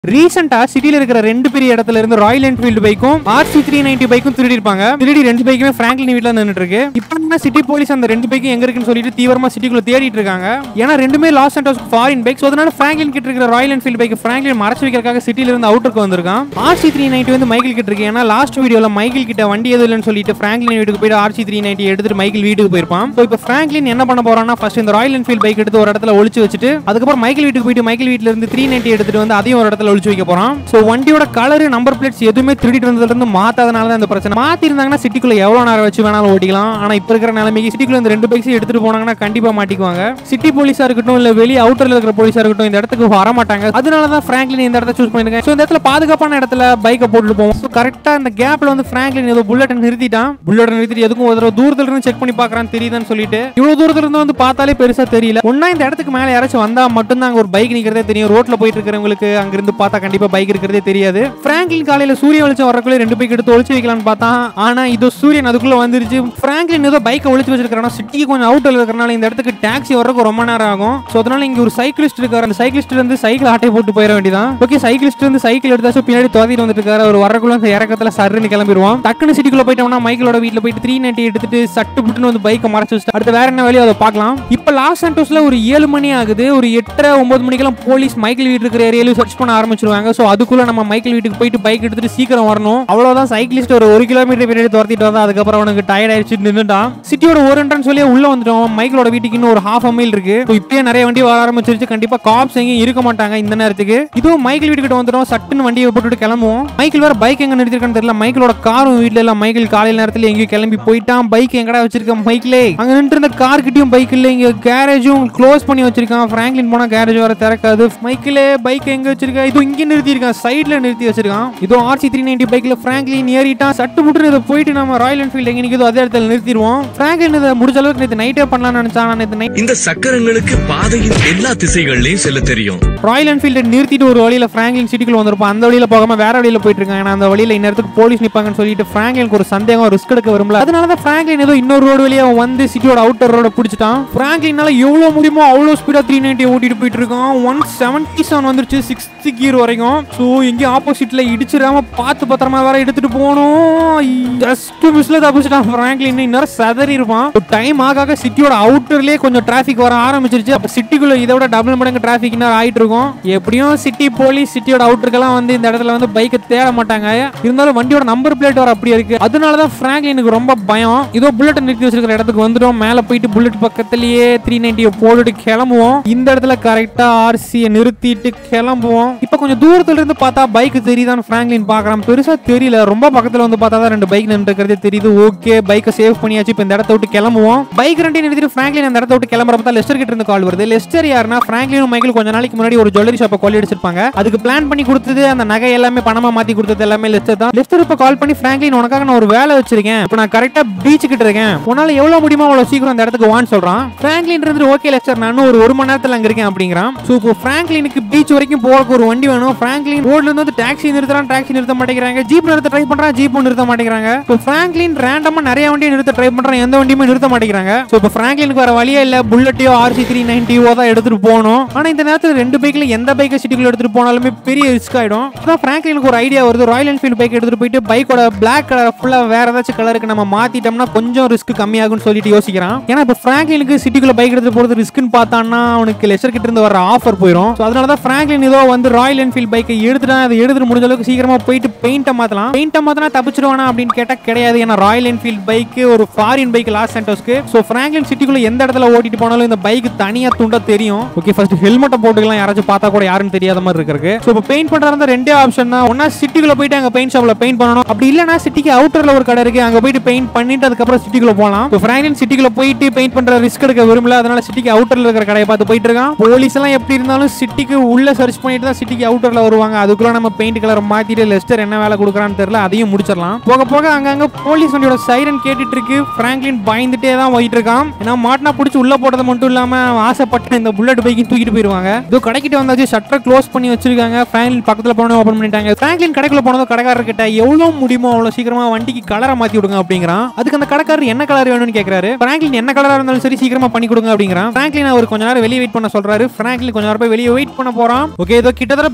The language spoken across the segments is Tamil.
ரீசெண்டா சிட்டில இருக்கிற ரெண்டு பெரிய இடத்துல இருந்து ராயல் என்ஃபீல்டு பைக்கும் ஆர்சி த்ரீ நைன்டி பைக்கும் திருடி இருப்பாங்க திருடி ரெண்டு பைக்குமே பிராங்க்லின் வீட்ல நின்னுட்டு இருக்கு இப்போ என்ன சிட்டி போலீஸ் அந்த ரெண்டு பைக்கும் எங்க இருக்குன்னு சொல்லிட்டு தீவிரமா சிட்டிக்குள்ள தேடிட்டு இருக்காங்க ஏன்னா ரெண்டுமே லாஸ் அண்ட் ஃபாரின் பைக் ஸோ அதனால பிராங்க்லின் கிட்ட இருக்கிற ராயல் என்ஃபீல்டு பைக் பிராங்க்லின் மறைச்சு வைக்கிறதுக்காக சிட்டில இருந்து அவுட்டருக்கு வந்திருக்கான் ஆர்சி த்ரீ நைன்டி வந்து மைக்கிள் கிட்ட இருக்கு ஏன்னா லாஸ்ட் வீடியோல மைக்கிள் கிட்ட வண்டி எதுவும் இல்லைன்னு சொல்லிட்டு பிராங்க்லின் வீட்டுக்கு போயிட்டு ஆர்சி த்ரீ நைன்டி எடுத்துட்டு மைக்கிள் வீட்டுக்கு போயிருப்பான் ஸோ இப்போ பிராங்க்லின் என்ன பண்ண போறான்னா ஃபர்ஸ்ட் இந்த ராயல் என்ஃபீல்டு பைக் எடுத்து ஒரு இடத்துல ஒளிச்சு வச்சுட்டு அதுக்கப்புறம் மைக்கிள் வீட்டுக்கு போயிட்டு மைக்கிள் வீட்ல இருந்து த்ரீ நைன்டி எடுத்துட்டு வந்து அதையும் ஒரு இடத்துல ஒளிச்சு வைக்க போறான் ஸோ வண்டியோட கலர் நம்பர் பிளேட்ஸ் எதுவுமே திருடிட்டு வந்ததுல இருந்து மாத்தாதனால தான் இந்த பிரச்சனை மாத்தி இருந்தாங்கன்னா சிட்டிக்குள்ள எவ்வளவு நேரம் வச்சு வேணாலும் ஓட்டிக்கலாம் ஆனா இப்ப இருக்கிற நிலைமைக்கு சிட்டிக்குள்ள இந்த ரெண்டு பைக்ஸ் எடுத்துட்டு போனாங்கன்னா கண்டிப்பா மாட்டிக்குவாங்க சிட்டி போலீஸா இருக்கட்டும் இல்ல வெளி அவுட்டர்ல இருக்கிற போலீஸா இருக்கட்டும் இந்த இடத்துக்கு வர மாட்டாங்க அதனால தான் பிராங்க்லின் இந்த இடத்த சூஸ் பண்ணிருக்கேன் ஸோ இந்த இடத்துல பாதுகாப்பான இடத்துல பைக்கை போட்டுட்டு போவோம் ஸோ கரெக்டா இந்த கேப்ல வந்து பிராங்க்லின் ஏதோ புல்லட்டை நிறுத்திட்டான் புல்லட்டை நிறுத்திட்டு எதுக்கும் ஒரு தடவை தூரத்துல இருந்து செக் பண்ணி பாக்குறான்னு தெரியுதான்னு சொல்லிட்டு இவ்வளவு தூரத்துல இருந்து வந்து பார்த்தாலே பெருசா தெரியல ஒன்னா இந்த இடத்துக்கு மேல யாராச்சும் வந்தா மட்டும்தான் அங்க ஒரு பைக் நிக்கிறதே தெரியும் ரோட்ல போயிட்டு இருக்கிறவங்களுக்கு அங்க இருந்து பார்த்தா கண்டிப்பா பைக் இருக்கிறதே தெரியாது பிராங்க்லின் காலையில சூரிய வெளிச்சம் வரக்குள்ள ரெண்டு பைக் எடுத்து ஒளிச்சு வைக்கலாம்னு பார்த்தா ஆனா இதோ சூரியன் அதுக்குள்ள வந்துருச்சு பிராங்க்லின் ஏதோ பைக்கை ஒளிச்சு வச்சிருக்கானா சிட்டிக்கு கொஞ்சம் அவுட்டர்ல இருக்கிறனால இந்த இடத்துக்கு டாக்ஸி வரக்கு ரொம்ப நேரம் ஆகும் ஸோ அதனால இங்க ஒரு சைக்கிளிஸ்ட் இருக்காரு அந்த சைக்கிளிஸ்ட் இருந்து சைக்கிள் ஆட்டை போட்டு போயிட வேண்டியதான் ஓகே சைக்கிளிஸ்ட் இருந்து சைக்கிள் எடுத்தாச்சும் பின்னாடி துவதிட்டு வந்துட்டு இருக்காரு அவர் வரக்குள்ள அந்த இறக்கத்துல சருன்னு கிளம்பிடுவான் டக்குன்னு சிட்டிக்குள்ள போயிட்டோம்னா மைக்கிளோட வீட்டுல போயிட்டு த்ரீ நைன்டி எடுத்துட்டு சட்டு புட்டுன்னு வந்து பைக்கை மறைச்சு வச்சுட்டு அடுத்து வேற என்ன வேலையோ அதை பார்க்கலாம் இப்போ லாஸ் சாண்டோஸ்ல ஒரு ஏழு மணி ஆகுது ஒரு எட்டரை ஒன்பது மணிக்கெல்லாம் போலீஸ் மைக்கிள் வீட்டு இருக்கிற ஏரியாலும் சர்ச் பண்ண ஆரம்பிச்சிருவாங்க ஸோ அதுக்குள்ள நம்ம மைக்கிள் வீட்டுக்கு போயிட்டு பைக் எடுத்துட்டு சீக்கிரம் வரணும் அவ்வளவுதான் சைக்கிளிஸ்ட் ஒரு ஒரு கிலோமீட்டர் பின்னாடி துரத்திட்டு வந்தா அதுக்கப்புறம் அவனுக்கு டயர்ட் ஆயிடுச்சு நின்னுட்டான் சிட்டியோட ஒரு என்ட்ரன்ஸ் சொல்லி உள்ள வந்துட்டோம் மைக்கிளோட வீட்டுக்கு இன்னும் ஒரு ஹாஃப் மைல் இருக்கு So இப்பயே நிறைய வண்டி வர ஆரம்பிச்சிருச்சு கண்டிப்பா காப்ஸ் எங்கேயும் இருக்க மாட்டாங்க இந்த நேரத்துக்கு இதுவும் மைக்கிள் வீட்டுக்கிட்ட வந்துடும் சட்டுன்னு வண்டியை போட்டுட்டு கிளம்புவோம் மைக்கிள் வேற பைக் எங்க நிறுத்திருக்கான்னு தெரியல மைக்கிளோட காரும் வீட்ல எல்லாம் மைக்கிள் காலையில நேரத்துல எங்கேயும் கிளம்பி போயிட்டான் பைக் எங்கடா வச்சிருக்க மைக்கிளே அங்க நின்று இருந்த கார் கிட்டயும் பைக் இல்ல இங்க கேரேஜும் க்ளோஸ் பண்ணி வச்சிருக்கான் பிராங்க்லின் போனா கேரேஜ் வர திறக்காது மைக்கிளே பைக் எங்க வச்சிருக்க இது இங்க நிறுத்தி இருக்கான் சைடுல நிறுத்தி வச்சிருக்கான் இதோ ஆர்சி த்ரீ நைன்டி பைக்ல பிராங்க்லின் ஏறிட்டான் சட்டு முட்டு இதை போயிட்டு நம்ம ராயல் என்ஃபீல்ட் எங்க நிக்குதோ அதே இடத்துல நிறுத்திடுவோம் பிராங்க்லின் இதை முடிஞ்ச அளவுக்கு நேற்று நைட்டே பண்ணலாம்னு நினைச்சான் ஆனா நேற்று நைட் இந்த சக்கரங்களுக்கு பாதையின் எல்லா திசைகள்லயும் செல்ல தெரியும் ராயல் என்ஃபீல்டை நிறுத்திட்டு ஒரு வழியில பிராங்க்லின் சிட்டிக்குள்ள வந்திருப்பான் அந்த வழியில போகாம வேற வழியில போயிட்டு இருக்காங்க ஏன்னா அந்த வழியில இந்நேரத்துக்கு போலீஸ் நிப்பாங்கன்னு சொல்லிட்டு பிராங்க்லினுக்கு ஒரு சந்தேகம் ரிஸ்க் எடுக்க வரும்ல அதனால தான் பிராங்க்லின் ஏதோ இன்னொரு ரோடு வழியா வந்து சிட்டியோட அவுட்டர் ரோட பிடிச்சிட்டான் பிராங்க்லினால எவ்வளவு முடியுமோ அவ்வளவு ஸ்பீடா த்ரீ நைன்டி ஓட்டிட்டு போயிட்டு இருக்கான் ஒன் செவன்டி செவன் வந்துருச்சு சிக்ஸ்த் கியர் வரைக்கும் ஸோ எங்கேயும் ஆப்போசிட்ல இடிச்சிடாம பார்த்து பத்திரமா வேற எடுத்துட்டு போகணும் ஜஸ்ட் மிஸ்ல தப்பிச்சிட்டான் பிராங்க்லின் இன்னும் சதறி இருப்பான் டைம் ஆக ஆக சிட்டியோட அவுட்டர்லயே கொஞ்சம் டிராஃபிக் வர ஆரம்பிச்சிருச்சு அப்ப சிட்டிக்குள்ள இதை விட டபுள் மடங்கு டிராஃபிக் இன்னும் ஆயிட்டு இருக்கும் எப்படியும் சிட்டி போலீஸ் சிட்டியோட அவுட்டருக்கெல்லாம் வந்து இந்த இடத்துல வந்து பைக்கை தேட மாட்டாங்க இருந்தாலும் வண்டியோட நம்பர் பிளேட் வர அப்படியே இருக்கு அதனாலதான் பிராங்க்லினுக்கு ரொம்ப பயம் இதோ புல்லட் நிறுத்தி வச்சிருக்கிற இடத்துக்கு வந்துடும் மேல போயிட்டு புல்லட் பக்கத்துலயே த்ரீ நைன்டியை போட்டுட்டு கிளம்புவோம் இந்த இடத்துல கரெக்டா ஆர்சியை நிறுத்திட்டு கிளம்புவோம் இப்போ கொஞ்சம் தூரத்துல இருந்து பார்த்தா பைக் தெரியுதான்னு பிராங்க்லின் பார்க்கறான் பெருசா தெரியல ரொம்ப பக்கத்துல வந்து பார்த்தா தான் ரெண்டு பைக் நின்றுக்கிறதே தெரியுது ஓகே பைக்கை சேவ் பண்ணியாச்சு இப்போ இந்த இடத்த விட்டு கிளம்புவோம் பைக் ரெண்டையும் நிறுத்திட்டு பிராங்க்லின் அந்த இடத்த விட்டு கிளம்புறப்ப தான் லெஸ்டர் கிட்ட இருந்து கால் வருது லெஸ்டர் யாருன்னா பிராங்க்லினும் மைக்கேல் கொஞ்ச நாளைக்கு முன்னாடி ஒரு ஜுவல்லரி ஷாப்பை கொள்ளி அடிச்சிருப்பாங்க அதுக்கு பிளான் பண்ணி கொடுத்தது அந்த நகை எல்லாமே பணமா மாத்தி கொடுத்தது எல்லாமே லெஸ்டர் தான் லெஸ்டர் இப்போ கால் பண்ணி பிராங்க்லின் உனக்காக நான் ஒரு வேலை வச்சிருக்கேன் இப்போ நான் கரெக்டா பீச் கிட்ட இருக்கேன் உன்னால எவ்வளவு முடியுமோ அவ்வளவு சீக்கிரம் அந்த இடத்துக்கு வான்னு சொல்றான் பிராங்க்லின் இருந்து ஓகே லெஸ்டர் நான் இன்னும் ஒரு ஒரு மணி நேரத்துல அங்க இருக்கேன் அப்படிங்கிறான் ஸோ இப்போ பிராங்க்லினுக்கு பீச் வரைக்கும் போறதுக்கு ஒரு வண்டி வேணும் பிராங்க்லின் ரோட்ல இருந்து வந்து டாக்ஸி நிறுத்துறான் டாக்ஸி நிறுத்த மாட்டேங்கிறாங்க ஜீப் நிறுத்த ட்ரை பண்றான் ஜீப்பும் நிறுத்த மாட்டேங்கிறாங்க இப்போ பிராங்க்லின் ரேண்டமா நிறைய வண்டியை நிறுத்த ட்ரை பண்றான் எந்த வண்டியுமே நிறுத்த மாட்டேங்கிறாங்க ஸோ இப்போ பிராங்க்லினுக்கு வர வழியே இல்ல புல்லட்டையோ ஆர்சி த்ரீ நைன்டியோ தான் எடுத்துட்டு போகணும் ஆனா இந்த நேரத்துல ரெண்டு பைக்ல எந்த பைக்கை சிட்டிக்குள்ள எடுத்துட்டு போனாலுமே பெரிய ரிஸ்க் ஆயிடும் அதான் பிராங்க்லினுக்கு ஒரு ஐடியா வருது ராயல் என்ஃபீல்டு பைக் எடுத்துட்டு போயிட்டு பைக்கோட பிளாக் கலர் ஃபுல்லா வேற ஏதாச்சும் கலருக்கு நம்ம மாத்திட்டோம்னா கொஞ்சம் ரிஸ்க் கம்மியாகும்னு சொல்லிட்டு யோசிக்கிறான் ஏன்னா இப்போ பிராங்க்லினுக்கு சிட்டிக்குள்ள பைக் எடுத்துட்டு போறது ரிஸ்க்னு பார்த்தான்னா அவனுக்கு லெஷர் கிட்ட இருந்து வர ஆஃபர் போயிடும் ஸோ அதனால தான் பிராங்க்லின் ஏதோ வந்து ராயல் என்ஃபீல்டு பைக்கை எடுத்துட்டா அதை எடுத்துட்டு முடிஞ்ச அளவுக்கு சீக்கிரமா போயிட்டு பெயிண்ட்டை மாத்தலாம் பெயிண்ட்டை மாத்தினா தப்பிச்சிருவானா அப்படின்னு கேட்டா கிடையாது ஏன்னா ராயல் என்ஃபீல்டு பைக் ஒரு ஃபாரின் பைக் லாஸ் சென்டோஸ்க்கு ஸோ பிராங்க்லின் சிட்டிக்குள்ள எந்த இடத்துல ஓட்டிட்டு போனாலும் இந்த பைக் தனியா துண்டா தெரியும் ஓகே ஃபர்ஸ்ட் ஹெல்மெட்டை போட்டுக்கலாம் யாராச்சும் பார்த்தா கூட யாருன்னு தெரியாத மாதிரி இருக்கு ஸோ இப்போ பெயிண்ட் பண்றதா ரெண்டே ஆப்ஷன் தான் ஒன்னா சிட்டிக்குள்ள போயிட்டு அங்க பெயிண்ட் ஷாப்ல பெயிண்ட் பண்ணணும் அப்படி இல்லைனா சிட்டிக்கு அவுட்டர்ல ஒரு கடை இருக்கு அங்க போயிட்டு பெயிண்ட் பண்ணிட்டு அதுக்கப்புறம் சிட்டிக்குள்ள போகலாம் இப்போ பிராங்க்லின் சிட்டிக்குள்ள போயிட்டு பெயிண்ட் பண்ற ரிஸ்க் எடுக்க விரும்பல அதனால சிட்டிக்கு அவுட்டர்ல இருக்கிற கடையை பார்த்து போயிட்டு இருக்கான் போலீஸ் எல்லாம் எப்படி இருந்தாலும் சிட்டிக்கு உள்ள சர்ச் பண்ணிட்டு தான் சிட்டிக்கு அவுட்டர்ல வருவாங்க அதுக்குள்ள நம்ம பெயிண்ட் கலர் மாத்திட்டு லெஸ்டர் என்ன வேலை கொடுக்குறான்னு தெரியல அதையும் முடிச்சிடலாம் போக போக அங்கங்க போலீஸ் வண்டியோட சைரன் கேட்டுட்டு இருக்கு பிராங்க்லின் பயந்துட்டே தான் போயிட்டு இருக்கான் ஏன்னா மாட்டினா பிடிச்சி உள்ள போட்டது மட்டும் இல்லாம அவன் ஆசைப்பட்ட இந்த புல்லட் பைக்கையும் தூக்கிட்டு போயிருவாங்க இதோ கடைக்கிட்ட வந்தாச்சு ஷட்டர் க்ளோஸ் பண்ணி வச்சிருக்காங்க பிராங்க்லின் பக்கத்துல போனோம் ஓபன் பண்ணிட்டாங்க பிராங்க்லின் கடைக்குள்ள போனதும் கடைக்காரர் கிட்ட எவ்வளவு முடியுமோ அவ்வளவு சீக்கிரமா வண்டிக்கு கலரை மாத்தி விடுங்க அப்படிங்கிறான் அதுக்கு அந்த கடைக்காரர் என்ன கலர் வேணும்னு கேக்குறாரு பிராங்க்லின் என்ன கலரா இருந்தாலும் சரி சீக்கிரமா பண்ணி கொடுங்க அப்படிங்கிறான் பிராங்க்லின் அவர் கொஞ்ச நேரம் வெளியே வெயிட் பண்ண சொல்றாரு பிராங்க்லின் கொஞ்ச நேரம் போய் வெளியே வெயிட் பண்ண போறான் ஓகே இதோ கிட்டத்தட்ட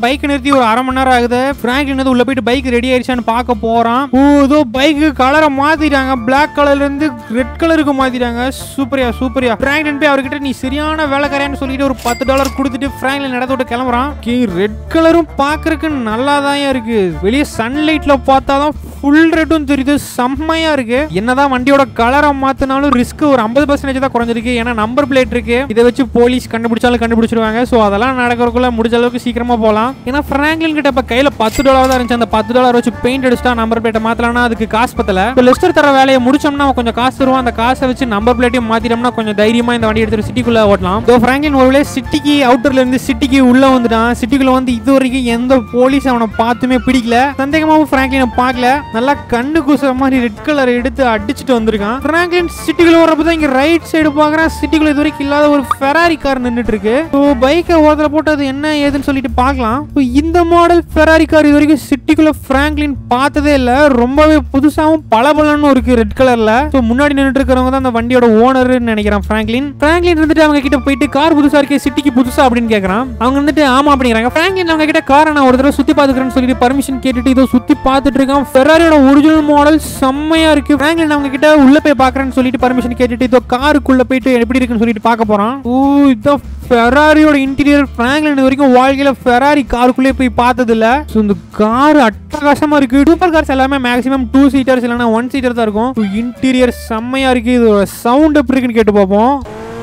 பைக் நிறுத்தி ஒரு அரை மணி நேரம் ஆகுது பிராங்க்லின் வந்து உள்ள போயிட்டு பைக் ரெடி ஆயிடுச்சான்னு பார்க்க போறான் ஓ ஏதோ பைக்கு கலரை மாத்திட்டாங்க பிளாக் கலர்ல இருந்து ரெட் கலருக்கு மாத்திட்டாங்க சூப்பரியா சூப்பரியா பிராங்க்லின் போய் அவர்கிட்ட நீ சரியான வேலைக்காரன்னு சொல்லிட்டு ஒரு பத்து டாலர் கொடுத்துட்டு பிராங்க்லின் இடத்த விட்டு கிளம்புறான் ரெட் கலரும் பார்க்கறதுக்கு நல்லா தான் இருக்கு வெளியே சன்லைட்ல பார்த்தாதான் ஃபுல் ரெட்டும் தெரியுது செம்மையா இருக்கு என்னதான் வண்டியோட கலரை மாத்தினாலும் ரிஸ்க் ஒரு ஐம்பது பர்சன்டேஜ் தான் குறைஞ்சிருக்கு ஏன்னா நம்பர் பிளேட் இருக்கு இதை வச்சு போலீஸ் கண்டுபிடிச்சாலும் கண்டுபிடிச்சிருவாங்க ஸோ அதெல்லாம் நடக்கிறதுக்குள்ள முடிஞ்ச அளவுக்கு சீக்கிரமா போகலாம் ஏன்னா பிராங்க்லின் கிட்ட இப்ப கையில பத்து டாலர் தான் இருந்துச்சு அந்த பத்து டாலர் வச்சு பெயிண்ட் அடிச்சுட்டா நம்பர் பிளேட்டை மாத்தலாம்னா அதுக்கு காசு பத்தல இப்போ லெஸ்டர் தர வேலையை முடிச்சோம்னா அவன் கொஞ்சம் காசு தருவான் அந்த காசை வச்சு நம்பர் பிளேட்டையும் மாத்திட்டோம்னா கொஞ்சம் தைரியமா இந்த வண்டி எடுத்துட்டு சிட்டிக்குள்ள ஓட்டலாம் ஸோ பிராங்க்லின் ஒருவேளை சிட்டிக்கு அவுட்டர்ல இருந்து சிட்டிக்கு உள்ள வந்துட்டான் சிட்டிக்குள்ள வந்து இது வரைக்கும் எந்த போலீஸ் அவனை பார்த்துமே பிடிக்கல சந்தேகமாவும் பிராங்க்லினை பார்க்கல நல்லா கண்ணு கூசுற மாதிரி ரெட் கலர் எடுத்து அடிச்சுட்டு வந்திருக்கான் பிராங்க்லின் சிட்டிக்குள்ள வரப்போ தான் இங்க ரைட் சைடு பாக்குறான் சிட்டிக்குள்ள இது வரைக்கும் இல்லாத ஒரு ஃபெராரி கார் நின்னுட்டு இருக்கு ஸோ பைக்கை ஓரத்துல போட்டு அது என்ன ஏதுன்னு சொல்லிட்டு பார்க்கலாம் So, இந்த மாடல் ஃபெராரி கார் இது வரைக்கும் சிட்டிக்குள்ள பிராங்க்லின் பார்த்ததே இல்ல ரொம்பவே புதுசாவும் பளபளன்னு இருக்கு ரெட் கலர்ல ஸோ முன்னாடி நின்னுட்டு இருக்கிறவங்க தான் அந்த வண்டியோட ஓனர்னு நினைக்கிறேன் பிராங்க்லின் பிராங்க்லின் இருந்துட்டு அவங்க கிட்ட போயிட்டு கார் புதுசா இருக்கே சிட்டிக்கு புதுசா அப்படின்னு கேக்குறான் அவங்க வந்துட்டு ஆமா அப்படிங்கிறாங்க பிராங்க்லின் அவங்க கிட்ட காரை நான் ஒரு தடவை சுத்தி பாத்துக்கிறேன்னு சொல்லிட்டு பர்மிஷன் கேட்டுட்டு இதோ சுத்தி பார்த்துட்டு இருக்கான் ஃபெராரியோட ஒரிஜினல் மாடல் செம்மையா இருக்கு பிராங்க்லின் அவங்க கிட்ட உள்ள போய் பாக்குறேன்னு சொல்லிட்டு பர்மிஷன் கேட்டுட்டு இதோ காருக்குள்ள போயிட்டு எப்படி இருக்குன்னு சொல்லிட்டு பார்க்க போறான் ஓ இதான் ஃபெராரியோட இன்டீரியர் பிராங்க்லின் இது வரைக்கும் வாழ்க்கையில ஃபெராரி காருக்குள்ளே போய் பார்த்தது இல்ல ஸோ இந்த கார் அட்டகாசமா இருக்கு சூப்பர் கார்ஸ் எல்லாமே மேக்ஸிமம் டூ சீட்டர்ஸ் இல்லைன்னா ஒன் சீட்டர் தான் இருக்கும் இன்டீரியர் செம்மையா இருக்கு இதோட சவுண்ட் எப்படி இருக்குன்னு கேட்டு பார்ப்போம்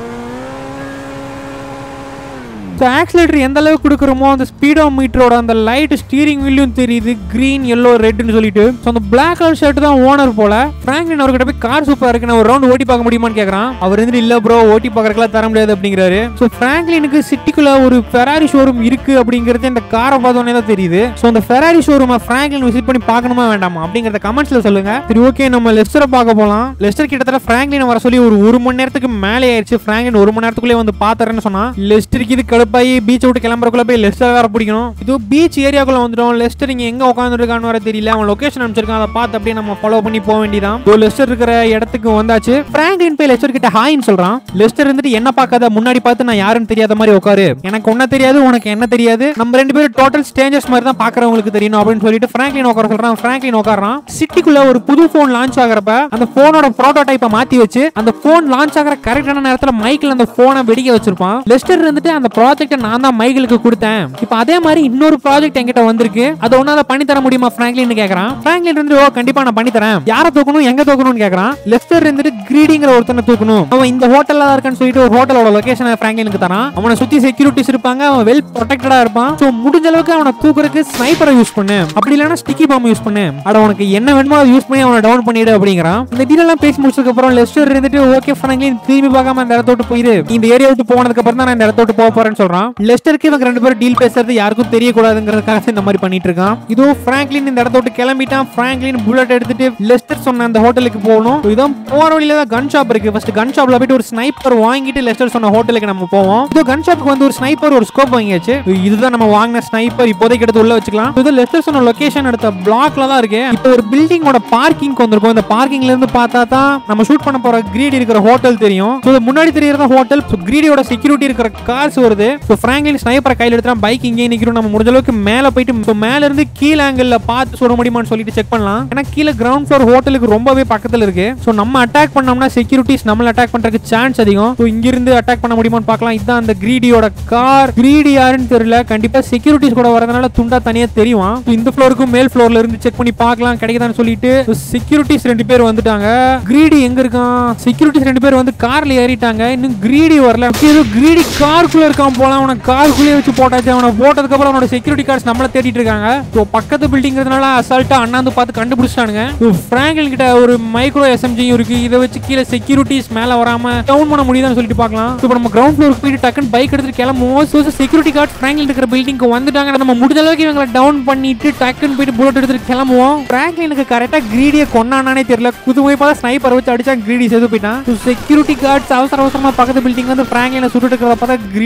ஸோ ஆக்சிலேட்டர் எந்த அளவுக்கு கொடுக்குறோமோ அந்த ஸ்பீடோ மீட்டரோட அந்த லைட் ஸ்டீரிங் வீல்லையும் தெரியுது கிரீன் எல்லோ ரெட்னு சொல்லிட்டு ஸோ அந்த பிளாக் கலர் ஷர்ட் தான் ஓனர் போல பிராங்க்லின் அவர்கிட்ட போய் கார் சூப்பராக இருக்கு நான் ஒரு ரவுண்ட் ஓட்டி பார்க்க முடியுமான்னு கேட்குறான் அவர் வந்து இல்லை ப்ரோ ஓட்டி பார்க்கறதுக்குலாம் தர முடியாது அப்படிங்கிறாரு ஸோ பிராங்க்லினுக்கு சிட்டிக்குள்ள ஒரு ஃபெராரி ஷோரூம் இருக்கு அப்படிங்கிறது இந்த காரை பார்த்தோன்னே தான் தெரியுது ஸோ அந்த ஃபெராரி ஷோரூமை பிராங்க்லின் விசிட் பண்ணி பார்க்கணுமா வேண்டாமா அப்படிங்கிறத கமெண்ட்ஸ்ல சொல்லுங்க சரி ஓகே நம்ம லெஸ்டரை பார்க்க போகலாம் லெஸ்டர் கிட்டத்தட்ட பிராங்க்லின் வர சொல்லி ஒரு ஒரு மணி நேரத்துக்கு மேலே ஆயிடுச்சு பிராங்க்லின் ஒரு மணி நேரத்துக்குள்ளே வந்து பார்த்துறேன்னு சொன்னா லெஸ்டருக்கு இது கடுப்பாயி பீச் விட்டு கிளம்புறக்குள்ள போய் லெஸ்டர் வேற பிடிக்கணும் இது பீச் ஏரியாக்குள்ள வந்துட்டோம் லெஸ்டர் இங்க எங்க உட்காந்துருக்கான்னு வர தெரியல அவன் லொகேஷன் அனுப்பிச்சிருக்கான் அதை பார்த்து அப்படியே நம்ம ஃபாலோ பண்ணி போக வேண்டியதான் இப்போ லெஸ்டர் இருக்கிற இடத்துக்கு வந்தாச்சு பிராங்க்லின் போய் லெஸ்டர் கிட்ட ஹாய்னு சொல்றான் லெஸ்டர் இருந்துட்டு என்ன பார்க்காத முன்னாடி பார்த்து நான் யாருன்னு தெரியாத மாதிரி உட்காரு எனக்கு ஒன்ன தெரியாது உனக்கு என்ன தெரியாது நம்ம ரெண்டு பேரும் டோட்டல் ஸ்டேஞ்சஸ் மாதிரி தான் பாக்குறவங்களுக்கு தெரியணும் அப்படின்னு சொல்லிட்டு பிராங்க்லின் உட்கார சொல்றான் பிராங்க்லின் உட்காரான் சிட்டிக்குள்ள ஒரு புது போன் லான்ச் ஆகிறப்ப அந்த போனோட ப்ரோட்டோடைப்பை மாத்தி வச்சு அந்த போன் லான்ச் ஆகிற கரெக்டான நேரத்துல மைக்கில் அந்த போனை வெடிக்க வச்சிருப்பான் லெஸ்டர் இருந்துட்டு அந்த ப்ராஜெக்ட்டை நான் தான் மைக்கிளுக்கு கொடுத்தேன் இப்போ அதே மாதிரி இன்னொரு ப்ராஜெக்ட் என்கிட்ட வந்திருக்கு அதை ஒன்னால பண்ணி தர முடியுமா பிராங்க்லின் கேக்குறான் பிராங்க்லின் இருந்து ஓ கண்டிப்பா நான் பண்ணி தரேன் யாரை தூக்கணும் எங்க தூக்கணும்னு கேக்குறான் லெஸ்டர் இருந்துட்டு கிரீடிங்கிற ஒருத்தனை தூக்கணும் அவன் இந்த ஹோட்டல்ல தான் இருக்கான்னு சொல்லிட்டு ஒரு ஹோட்டலோட லொகேஷனை பிராங்க்லினுக்கு தரான் அவனை சுத்தி செக்யூரிட்டிஸ் இருப்பாங்க அவன் வெல் ப்ரொடெக்டடா இருப்பான் ஸோ முடிஞ்ச அளவுக்கு அவனை தூக்குறதுக்கு ஸ்னைப்பரை யூஸ் பண்ணு அப்படி இல்லைன்னா ஸ்டிக்கி பாம் யூஸ் பண்ணு அட உனக்கு என்ன வேணுமோ அதை யூஸ் பண்ணி அவனை டவுன் பண்ணிடு அப்படிங்கிறான் இந்த டீல் எல்லாம் பேசி முடிச்சதுக்கு அப்புறம் லெஸ்டர் இருந்துட்டு ஓகே பிராங்க்லின் திரும்பி பார்க்காம அந்த இடத்த விட்டு போயிரு இந்த ஏரியா விட்டு போனதுக்கு அப்புறம் தான் நான் இந்த இடத்த விட்டு போக போறேன்னு சொல்றான் லெஸ்டருக்கு இவங்க ரெண்டு பேரும் டீல் பேசுறது யாருக்கும் தெரியக்கூடாதுங்கிறதுக்காக இந்த மாதிரி பண்ணிட்டு இருக்கான் இதோ பிராங்க்லின் இந்த இடத்த விட்டு கிளம்பிட்டான் பிராங்க்லின் புல்லட் எடுத்துட்டு லெஸ்டர் சொன்ன அந்த ஹோட்டலுக்கு போகணும் இதான் போற வழியில தான் கன் ஷாப் இருக்கு ஃபர்ஸ்ட் கன் ஷாப்ல போயிட்டு ஒரு ஸ்னைப்பர் வாங்கிட்டு லெஸ்டர் சொன்ன ஹோட்டலுக்கு நம்ம போவோம் இதோ கன் ஷாப்புக்கு வந்து ஒரு ஸ்னைப்பர் ஒரு ஸ்கோப் வாங்கியாச்சு இதுதான் நம்ம வாங்கின ஸ்னைப்பர் இப்போதைக்கு எடுத்து உள்ள வச்சுக்கலாம் இது லெஸ்டர் சொன்ன லொகேஷன் எடுத்த பிளாக்ல தான் இருக்கு இப்போ ஒரு பில்டிங்கோட பார்க்கிங் வந்திருக்கும் இந்த பார்க்கிங்ல இருந்து பார்த்தா தான் நம்ம ஷூட் பண்ண போற கிரீடி இருக்கிற ஹோட்டல் தெரியும் ஸோ முன்னாடி தெரியறத ஹோட்டல் கிரீடியோட செக்யூரிட்டி இருக்கிற கார்ஸ் வருது ஸோ பிராங்க்லின் ஸ்னைப்பரை கையில் எடுத்துறான் பைக் இங்கே நிக்கிறோம் நம்ம முடிஞ்ச அளவுக்கு மேல போயிட்டு so மேல இருந்து கீழ ஆங்கிள் பார்த்து சுட முடியுமான்னு சொல்லிட்டு செக் பண்ணலாம் ஏன்னா கீழே கிரவுண்ட் ஃப்ளோர் ஹோட்டலுக்கு ரொம்பவே பக்கத்துல இருக்கு ஸோ நம்ம அட்டாக் பண்ணோம்னா செக்யூரிட்டிஸ் நம்மள அட்டாக் பண்றதுக்கு சான்ஸ் அதிகம் ஸோ இங்கிருந்து அட்டாக் பண்ண முடியுமான்னு பார்க்கலாம் இதுதான் அந்த கிரீடியோட கார் கிரீடி யாருன்னு தெரியல கண்டிப்பா செக்யூரிட்டிஸ் கூட வரதுனால துண்டா தனியா தெரியும் So இந்த ஃப்ளோருக்கும் மேல் ஃப்ளோர்ல இருந்து செக் பண்ணி பார்க்கலாம் கிடைக்குதான்னு சொல்லிட்டு செக்யூரிட்டிஸ் ரெண்டு பேர் வந்துட்டாங்க கிரீடி எங்க இருக்கான் செக்யூரிட்டிஸ் ரெண்டு பேர் வந்து கார்ல ஏறிட்டாங்க இன்னும் கிரீடி வரல ஏதோ கிரீடி காருக்குள்ள இருக்கான் போல அவனை காருக்குள்ளே வச்சு போட்டாச்சு அவனை போட்டதுக்கு அப்புறம் அவனோட செக்யூரிட்டி கார்ட்ஸ் நம்மள தேடிட்டு இருக்காங்க ஸோ பக்கத்து பில்டிங்கிறதுனால அசால்ட்டா அண்ணாந்து பார்த்து கண்டுபிடிச்சிட்டானுங்க பிராங்கில் கிட்ட ஒரு மைக்ரோ எஸ்எம்ஜியும் இருக்கு இதை வச்சு கீழே செக்யூரிட்டிஸ் மேல வராம டவுன் பண்ண முடியுதான்னு சொல்லிட்டு பார்க்கலாம் இப்போ நம்ம கிரவுண்ட் ஃப்ளோருக்கு போயிட்டு டக்குன்னு பைக் எடுத்துட்டு கிளம்புவோம் ஸோ செக்யூரிட்டி கார்டு பிராங்கில் இருக்கிற பில்டிங்க்கு வந்துட்டாங்க நம்ம முடிஞ்ச அளவுக்கு இவங்களை டவுன் பண்ணிட்டு டக்குன்னு போயிட்டு புல்லட் எடுத்துட்டு கிளம்புவோம் பிராங்க்லினுக்கு கரெக்டாக கிரீடியை கொண்டானே தெரியல புதுமை பார்த்தா ஸ்னைப்பர் வச்சு அடிச்சா கிரீடி செது போயிட்டான் செக்யூரிட்டி கார்ட்ஸ் அவசர அவசரமா பக்கத்து பில்டிங் வந்து பிராங்க்லினை சுட்டுட்டு இருக்கிறத பார்த்தா கிரீடி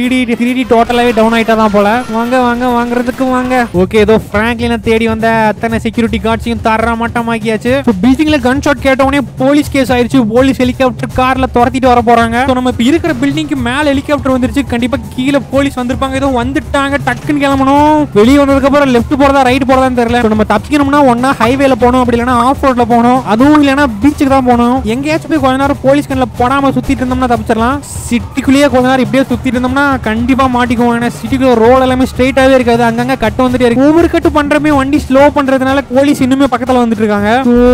செக்யூரிட்டி டோட்டலாவே டவுன் ஆயிட்டா தான் போல வாங்க வாங்க வாங்குறதுக்கு வாங்க ஓகே ஏதோ பிராங்க்லின தேடி வந்த அத்தனை செக்யூரிட்டி கார்ட்ஸையும் தர மட்டமாக்கியாச்சு பீச்சிங்ல கன் ஷாட் கேட்ட உடனே போலீஸ் கேஸ் ஆயிருச்சு போலீஸ் ஹெலிகாப்டர் கார்ல துரத்திட்டு வர போறாங்க So, நம்ம இப்ப இருக்கிற பில்டிங்க்கு மேல ஹெலிகாப்டர் வந்துருச்சு கண்டிப்பா கீழே போலீஸ் வந்திருப்பாங்க ஏதோ வந்துட்டாங்க டக்குன்னு கிளம்பணும் வெளியே வந்ததுக்கு அப்புறம் லெஃப்ட் போறதா ரைட் போறதான்னு தெரியல So, நம்ம தப்பிக்கணும்னா ஒன்னா ஹைவேல போகணும் அப்படி இல்லைன்னா ஆஃப் ரோட்ல போகணும் அதுவும் இல்லைன்னா பீச்சுக்கு தான் போகணும் எங்கேயாச்சும் போய் கொஞ்ச நேரம் போலீஸ் கண்ணில் போடாம சுத்திட்டு இருந்தோம்னா தப்பிச்சிடலாம் சிட்டிக்குள்ளேயே கொஞ்ச நேரம் இப்படியே சுத்திட்டு இருந்தோம்னா கண்டிப்பா மாட்டிக்குவோம் ஏன்னா சிட்டிக்குள்ள ரோடு எல்லாமே ஸ்ட்ரைட்டாவே இருக்காது அங்கங்க கட்டு வந்துட்டே இருக்கு ஒவ்வொரு கட்டு பண்றமே வண்டி ஸ்லோ பண்றதுனால போலீஸ் இன்னுமே பக்கத்துல வந்துட்டு இருக்காங்க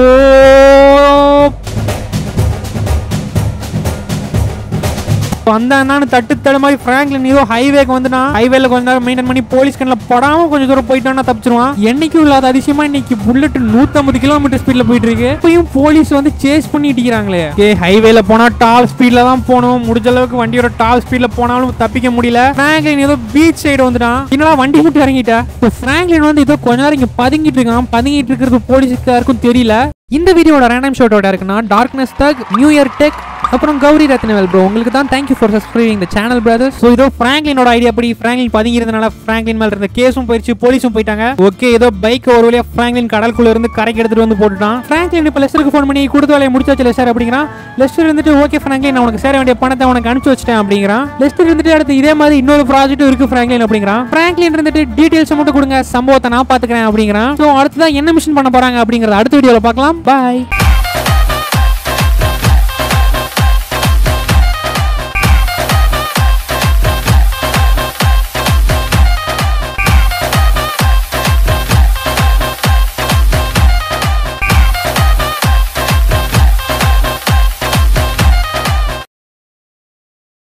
வந்தான்னு தட்டு தடு மாதிரி பிராங்க்லின் ஏதோ ஹைவேக்கு வந்துட்டான் ஹைவேல கொஞ்ச நேரம் மெயின்டைன் பண்ணி போலீஸ் கண்ணில் படாம கொஞ்சம் தூரம் போயிட்டோம்னா தப்பிச்சிருவான் என்னைக்கும் இல்லாத அதிசயமா இன்னைக்கு புல்லட் 150 கிலோமீட்டர் ஸ்பீட்ல போயிட்டு இருக்கு இப்பயும் போலீஸ் வந்து சேஸ் பண்ணி இடிக்கிறாங்களே ஏ ஹைவேல போனா டால் ஸ்பீட்ல தான் போகணும் முடிஞ்ச அளவுக்கு வண்டியோட டால் ஸ்பீட்ல போனாலும் தப்பிக்க முடியல பிராங்க்லின் ஏதோ பீச் சைடு வந்துட்டான் என்னடா வண்டி விட்டு இறங்கிட்ட இப்போ பிராங்க்லின் வந்து ஏதோ கொஞ்ச நேரம் இங்க பதுங்கிட்டு இருக்கான் பதுங்கிட்டு இருக்கிறது போலீஸுக்கு யாருக்கும் தெரியல இந்த வீடியோட ரேண்டம் ஷோட்டோட இருக்குன்னா டார்க்னஸ் தக் நியூ இயர் டெக் அப்புறம் கௌரி ரத்னவேல் ப்ரோ உங்களுக்கு தான் thank you for subscribing the channel brothers so இதோ ஃப்ராங்க்லினோட ஐடியா படி ஃப்ராங்க்லின் பதுங்கி இருந்தனால ஃப்ராங்க்லின் மேல இருந்த கேஸும் போயிடுச்சு போலீஸும் போயிட்டாங்க ஓகே ஏதோ பைக் ஒரு வழியா ஃப்ராங்க்லின் கடலுக்குள்ள இருந்து கரைக்கு எடுத்துட்டு வந்து போட்டுட்டான் ஃப்ராங்க்லின் இப்போ லெஸ்டருக்கு ஃபோன் பண்ணி கொடுத்த வேலையை முடிச்சாச்சு லெஸ்டர் அப்படிங்கிறான் லெஸ்டர் இருந்துட்டு ஓகே ஃப்ராங்க்லின் நான் உனக்கு சேர வேண்டிய பணத்தை உனக்கு அனுப்பிச்சு வச்சிட்டேன் அப்படிங்கிறான் லெஸ்டர் இருந்துட்டு அடுத்து இதே மாதிரி இன்னொரு ப்ராஜெக்ட் இருக்கு ஃப்ராங்க்லின் அப்படிங்கிறான் ஃப்ராங்க்லின் இருந்துட்டு டீடைல்ஸ் மட்டும் கொடுங்க சம்பவத்தை நான் பாத்துக்கிறேன் அப்படிங்கிறான் ஸோ அடுத்ததான் என்ன மிஷன் பண்ண போறாங்க அப்படிங்கறத அடுத்த வீடியோல பார்க்கலாம் பாய்